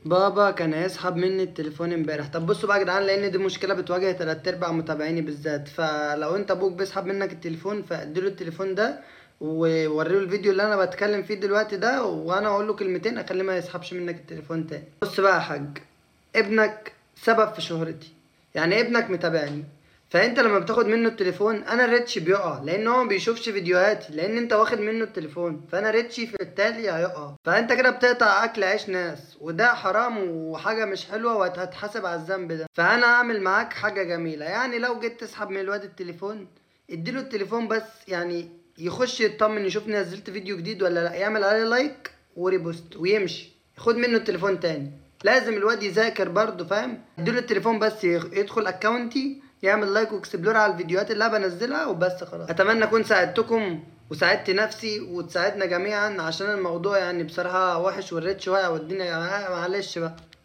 بابا كان هيسحب مني التليفون امبارح طب بصوا بقى يا جدعان لان دي مشكله بتواجه تلات ارباع متابعيني بالذات فلو انت ابوك بيسحب منك التليفون فاديله التليفون ده ووريله الفيديو اللي انا بتكلم فيه دلوقتي ده وانا اقول له كلمتين اخليه ما يسحبش منك التليفون تاني بص بقى يا حاج ابنك سبب في شهرتي يعني ابنك متابعني فانت لما بتاخد منه التليفون انا ريتشي بيقع لان هو ما بيشوفش فيديوهاتي لان انت واخد منه التليفون فانا ريتشي في التالي هيقع فانت كده بتقطع اكل عيش ناس وده حرام وحاجه مش حلوه وهتتحاسب على الذنب ده فانا اعمل معاك حاجه جميله يعني لو جيت تسحب من الواد التليفون اديله التليفون بس يعني يخش يطمن يشوف نزلت فيديو جديد ولا لا يعمل عليه لايك وريبوست ويمشي خد منه التليفون تاني لازم الواد يذاكر برضه فاهم اديله التليفون بس يدخل اكونتي يعمل لايك واكسبلور على الفيديوهات اللي انا بنزلها وبس خلاص اتمنى اكون ساعدتكم وساعدت نفسي وتساعدنا جميعا عشان الموضوع يعني بصراحه وحش والريتش واقع والدنيا معلش بقى